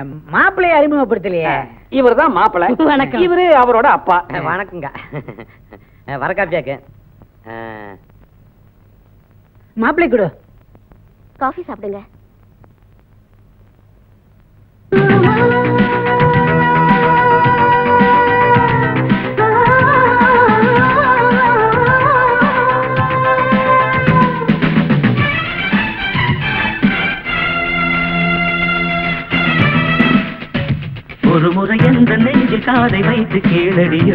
மாப்பிள்ளைய அறிமுகப்படுத்தலையே இவர் தான் மாப்பிள வணக்கம். இவரு அவரோட அப்பா வணக்கங்க வர காப்பியாக்கு மாப்பிள்ளை கொடு காஃபி சாப்பிடுங்க ஒரு முறை எந்த நெஞ்சில் காதை வைத்து கேளடியோ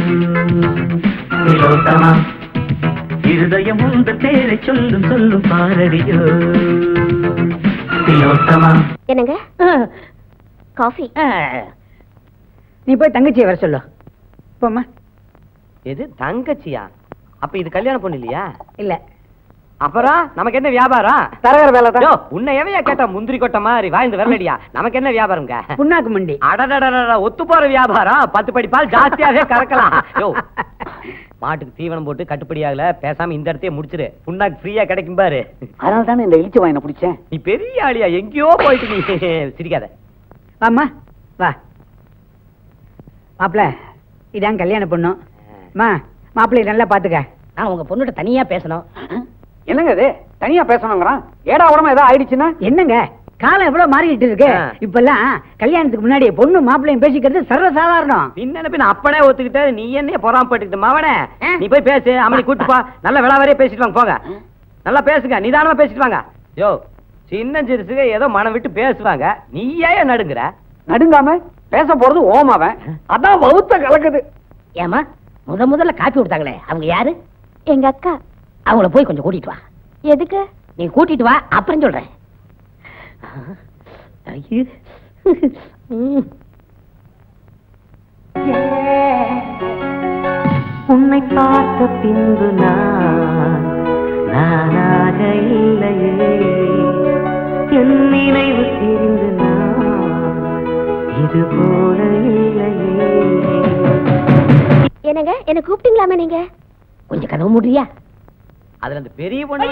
திலோத்தமா இருதயம் உந்த பேரை சொல்லும் சொல்லும் பாரடியோ திலோத்தமா என்னங்க காஃபி நீ போய் தங்கச்சியை வர சொல்லு போம்மா எது தங்கச்சியா அப்ப இது கல்யாண பொண்ணு இல்லையா இல்ல அப்புறம் நமக்கு என்ன வியாபாரம் தரகர வேலை தான் யோ, உன்னை எவையா கேட்டா முந்திரி கொட்டை மாதிரி வாய்ந்து வரலடியா நமக்கு என்ன வியாபாரம்ங்க புண்ணாக்கு மண்டி அடடடடட ஒத்து போற வியாபாரம் பத்து படி பால் ஜாஸ்தியாவே கறக்கலாம் யோ மாட்டுக்கு தீவனம் போட்டு கட்டுப்படி ஆகல பேசாம இந்த இடத்தையே முடிச்சிரு புண்ணாக்கு ஃப்ரீயா கிடைக்கும் பாரு அதனால தானே இந்த இழிச்சு வாயின பிடிச்சேன் நீ பெரிய ஆளியா எங்கேயோ போயிட்டு நீ சிரிக்காத வாம்மா வா மாப்பிள்ள இதான் கல்யாண பொண்ணு மா மாப்பிள்ளை நல்லா பாத்துக்க நான் உங்க பொண்ணுகிட்ட தனியா பேசணும் என்னங்க இது தனியா பேசணுங்கிறான் ஏடா உடம்பு ஏதோ ஆயிடுச்சுன்னா என்னங்க காலம் எவ்வளவு மாறிட்டு இருக்கு ஆ. இப்பெல்லாம் கல்யாணத்துக்கு முன்னாடி பொண்ணு மாப்பிள்ளையும் பேசிக்கிறது சர்வ சாதாரணம் பின்ன பின்ன அப்பனே ஒத்துக்கிட்ட நீ என்ன பொறாமப்பட்டுக்கிட்டு மவனே ஆ? நீ போய் பேசு அம்மனி கூட்டு போ நல்ல விளாவரியே பேசிட்டு வாங்க போங்க நல்லா பேசுங்க நிதானமா பேசிட்டு வாங்க யோ சின்ன சிறுசுக ஏதோ மனம் விட்டு பேசுவாங்க நீ ஏன் நடுங்குற நடுங்காம பேச போறது ஓமாவன் அதான் வவுத்த கலக்குது ஏமா முத முதல்ல காப்பி கொடுத்தாங்களே அவங்க யாரு எங்க அக்கா அவங்கள போய் கொஞ்சம் கூட்டிட்டு வா எதுக்கு நீ கூட்டிட்டு வா அப்புறம் சொல்றேன் ஐயோ. ம். உன்னை பார்த்த பின்பு நான் நானாக இல்லையே என் நினைவு தெரிந்து நான் இது போல இல்லையே என்னங்க என்ன கூப்பிட்டீங்களாமே நீங்க கொஞ்சம் கதவு மூடுறியா அதுல அந்த பெரிய பொண்ணு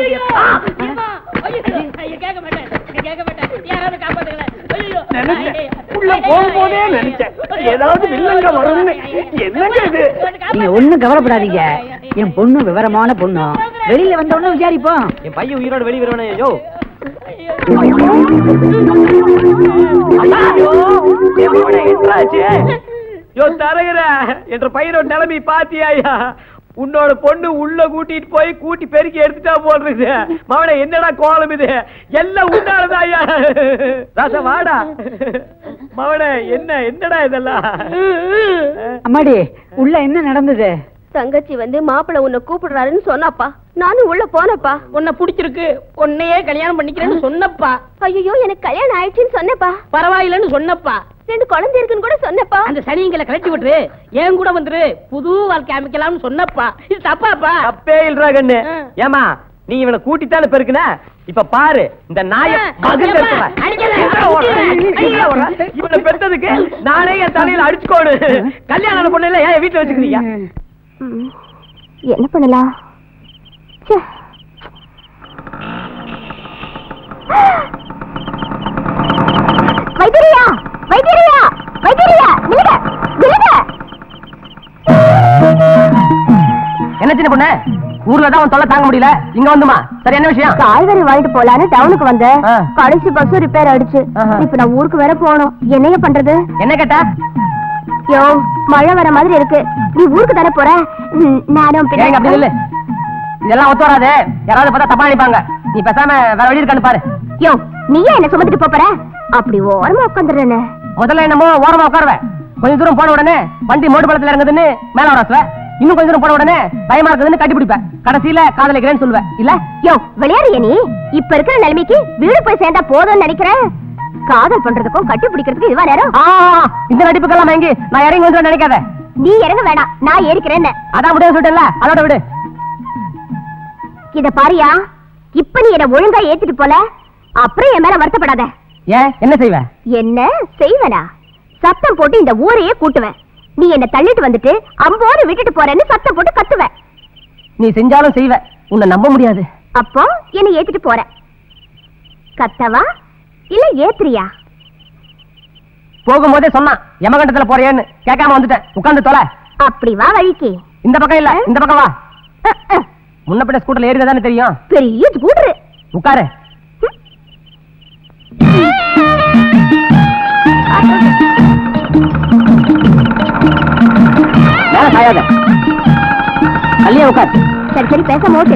நினைச்சேன் உள்ள போகும்போதே நினைச்சேன் ஏதாவது வில்லங்க வரும்னு என்னங்க இது நீங்க ஒண்ணும் கவலைப்படாதீங்க என் பொண்ணு விவரமான பொண்ணு வெளியில வந்த உடனே விசாரிப்போம் என் பையன் உயிரோட வெளியே வருவானே யோ யோ தரகுற என்ற பையனோட நிலைமை பாத்தியாயா உன்னோட பொண்ணு உள்ள கூட்டிட்டு போய் கூட்டி பெருக்கி எடுத்துட்டா போடுறது மவனே என்னடா கோலம் இது எல்லாம் உண்டானதாயா ராசா வாடா மவனே என்ன என்னடா இதெல்லாம் அம்மாடி உள்ள என்ன நடந்தது தங்கச்சி வந்து மாப்பிள்ளை உன்னை கூப்பிடுறாருன்னு சொன்னாப்பா நானும் உள்ள போனப்பா உன்னை பிடிச்சிருக்கு உன்னையே கல்யாணம் பண்ணிக்கிறேன்னு சொன்னப்பா ஐயோ எனக்கு கல்யாணம் ஆயிடுச்சுன்னு சொன்னப்பா பரவாயில்லைன்னு சொன்னப்பா ரெண்டு குழந்தை இருக்குன்னு கூட சொன்னப்பா அந்த சனிங்களை கழட்டி விட்டுரு என் கூட வந்துரு புது வாழ்க்கை அமைக்கலாம்னு சொன்னப்பா இது தப்பாப்பா தப்பே இல்லடா கண்ணு ஆ. ஏமா நீ இவனை கூட்டித்தானே பெருக்குன இப்ப பாரு இந்த நாய ஆ, பகல்ல ஐயப்பா, இருக்கிறேன். அடிக்காத, எங்கடா ஓடுற? எங்கடா ஓடுற? இவனை பெத்ததுக்கு நானே என் தலையில அடிச்சுக்கோடு கல்யாணம் ஆன பொண்ணு இல்ல ஏன் வீட்டுல வச்சுக்கிறீங்க ம், என்ன பண்ணலாம் ச்சே. வைத்திரியா வைத்திரியா வைத்திரியா நில்லுங்க நில்லுங்க என்ன சின்ன பொண்ணு ஊர்ல தான் தொல்லை தாங்க முடியல இங்க வந்துமா சரி என்ன விஷயம் காய்கறி வாங்கிட்டு போலான்னு டவுனுக்கு வந்தேன் ஆ. கடைசி பஸ் ரிப்பேர் ஆயிடுச்சு ஆஹா. இப்ப நான் ஊருக்கு வேற போகணும் என்னைய பண்றது என்ன கேட்டா யோ மழை வர மாதிரி இருக்கு நீ ஊருக்கு தானே போற ம், நானும் ஏங்க அப்படி இல்ல இதெல்லாம் ஒத்து வராது யாராவது பார்த்தா தப்பா நினைப்பாங்க நீ பேசாம வேற வழி இருக்கான்னு பாரு யோ நீயே என்ன சுமந்துட்டு போப் போற அப்படி ஓரமா உட்காந்துடுறேன்னு முதல்ல என்னமோ ஓரமா உட்காருவேன் கொஞ்ச தூரம் போன உடனே வண்டி மோட்டு பழத்துல இறங்குதுன்னு மேல வராசுவ இன்னும் கொஞ்ச தூரம் போன உடனே பயமா இருக்குதுன்னு கட்டி பிடிப்பேன் கடைசியில காதலிக்கிறேன்னு சொல்லுவேன் இல்ல யோ விளையாடுறிய நீ இப்ப இருக்கிற நிலைமைக்கு வீடு போய் சேர்ந்தா போதும்னு நினைக்கிறேன் காதல் பண்றதுக்கும் கட்டி பிடிக்கிறதுக்கும் இதுவா நேரம் ஆ, இந்த நடிப்புக்கெல்லாம் வாங்கி நான் இறங்கி வந்து நினைக்காத நீ இறங்க வேணாம் நான் ஏறிக்கிறேன்னு அதான் முடியாது சொல்லிட்டேன்ல அதோட விடு இத பாரியா இப்ப நீ என்ன ஒழுங்கா ஏத்திட்டு போல அப்புறம் என் மேல வருத்தப்படாத ஏன் என்ன செய்வ என்ன செய்வனா சத்தம் போட்டு இந்த ஊரையே கூட்டுவேன் நீ என்ன தள்ளிட்டு வந்துட்டு அம்போடு விட்டுட்டு போறேன்னு சத்தம் போட்டு கத்துவேன் நீ செஞ்சாலும் செய்வ உன்னை நம்ப முடியாது அப்போ என்ன ஏத்திட்டு போற கத்தவா இல்ல ஏத்துறியா போகும்போதே சொன்னான் யமகண்டத்துல போறியேன்னு கேட்காம வந்துட்டேன் உட்கார்ந்து தொலை அப்படி வா வழிக்கு இந்த பக்கம் இல்ல இந்த பக்கம் வா அஹ், அஹ். முன்ன பின்ன ஸ்கூட்டர்ல ஏறி தானே தெரியும் பெரிய ஸ்கூட்டரு உட்காரு மேல சாயாத கல்லியா உட்கார் சரி சரி பேசாம ஓட்டு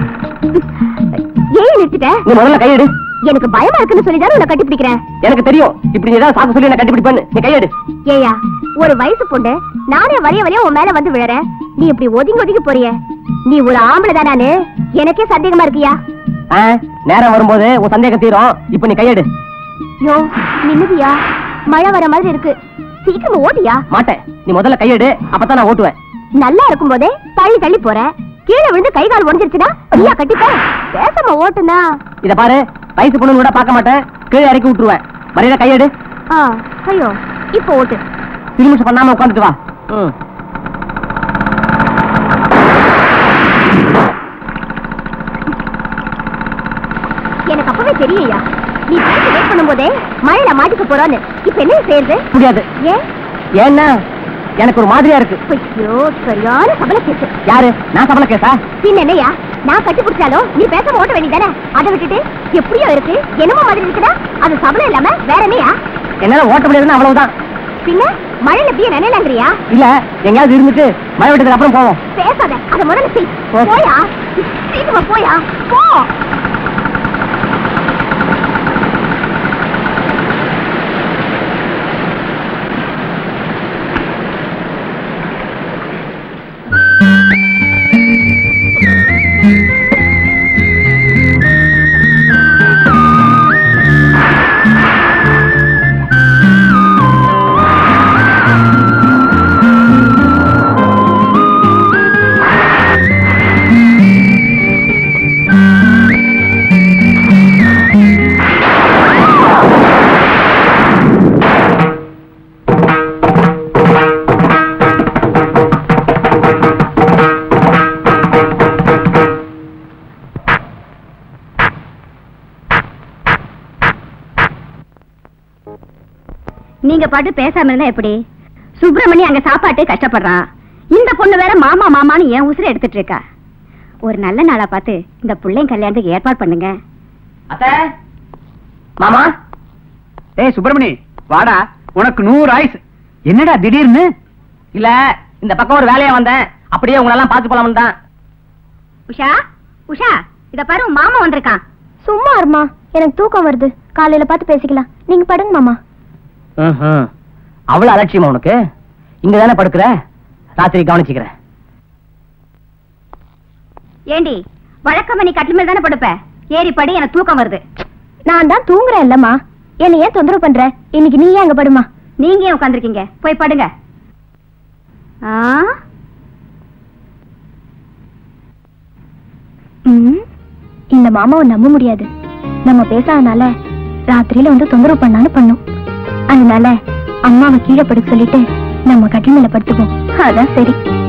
ஏன் நிறுத்திட்ட நீ முதல்ல கையெடு எனக்கு பயமா இருக்குன்னு சொல்லி தானே உன்னை கட்டி பிடிக்கிறேன் எனக்கு தெரியும் இப்படி நீ ஏதாவது சாக்கு சொல்லி என்ன கண்டுபிடிப்பேன்னு நீ கையெடு ஏயா ஒரு வயசு பொண்ணு நானே வரைய வரைய உன் மேல வந்து விழறேன் நீ இப்படி ஒதுங்கி ஒதுங்கி போறிய நீ ஒரு ஆம்பளை தானானு எனக்கே சந்தேகமா இருக்கியா ஆ, நேரம் வரும்போது உன் சந்தேகம் தீரும் இப்ப நீ கையெடு யோ நின்னுதியா மழை வர மாதிரி இருக்கு சீக்கிரமா ஓட்டியா மாட்டேன் நீ முதல்ல கையெடு அப்பதான் நான் ஓட்டுவேன் நல்லா இருக்கும் போதே தள்ளி தள்ளி போற கீழே விழுந்து கை கால் உடஞ்சிருச்சுன்னா நீயா கட்டிப்ப பேசாம ஓட்டுனா இத பாரு வயசு பொண்ணு கூட பார்க்க மாட்டேன் கீழே இறக்கி விட்டுருவேன் மரியாதை கையெடு ஆ ஐயோ இப்போ ஓட்டு திருமிஷம் பண்ணாம உட்காந்துட்டு வா ம். எனக்கு அப்பவே தெரியும்யா நீ பைக் வெயிட் பண்ணும்போதே மழையில மாட்டிக்க போறோன்னு இப்ப என்ன செய்யறது முடியாது ஏன் ஏன்னா எனக்கு ஒரு மாதிரியா இருக்கு ஐயோ சரியான சபல கேஸ் யாரு நான் சபல கேசா பின்ன என்னையா நான் கட்டி பிடிச்சாலும் நீ பேசாம ஓட்ட வேண்டியதானே அதை விட்டுட்டு எப்படியோ இருக்கு என்னமோ மாதிரி இருக்குதா அது சபலம் இல்லாம வேற என்னையா என்னால ஓட்ட முடியாதுன்னு அவ்வளவுதான் பின்ன மழையில பிய நினைலாங்கிறியா இல்ல எங்கேயாவது இருந்துட்டு மழை விட்டதுக்கு அப்புறம் போவோம் பேசாத அதை முதல்ல செய் ஓ. போயா சீக்கிரமா போயா போ நீங்க பாட்டு பேசாம இருந்தா எப்படி சுப்பிரமணி அங்க சாப்பாட்டு கஷ்டப்படுறான் இந்த பொண்ணு வேற மாமா மாமான்னு ஏன் உசுர எடுத்துட்டு இருக்கா ஒரு நல்ல நாளா பார்த்து இந்த பிள்ளைங்க கல்யாணத்துக்கு ஏற்பாடு பண்ணுங்க அத்தை மாமா ஏய் சுப்பிரமணி வாடா உனக்கு நூறு ஆயுசு என்னடா திடீர்னு இல்ல இந்த பக்கம் ஒரு வேலையா வந்தேன் அப்படியே உங்களெல்லாம் பார்த்து போலாம்னு தான் உஷா உஷா இத பாரு உன் மாமா வந்திருக்கான் சும்மா இருமா எனக்கு தூக்கம் வருது காலையில பார்த்து பேசிக்கலாம் நீங்க படுங்க மாமா ம்ஹும். அவ்வளவு அலட்சியமா உனக்கு இங்க தானே படுக்கிற ராத்திரி கவனிச்சுக்கிறேன் ஏண்டி வழக்கமா நீ கட்டில் மேல தானே படுப்ப ஏறி படி எனக்கு தூக்கம் வருது நான் தான் தூங்குறேன் இல்லம்மா என்னை ஏன் தொந்தரவு பண்ற இன்னைக்கு நீ அங்க படுமா நீங்க ஏன் உட்காந்துருக்கீங்க போய் படுங்க ஆ ம், இந்த மாமாவை நம்ப முடியாது நம்ம பேசாதனால ராத்திரியில வந்து தொந்தரவு பண்ணான்னு பண்ணும் அதனால அம்மாவை கீழே படுக்க சொல்லிட்டு நம்ம கட்டில் மேல படுத்துப்போம் அதான் சரி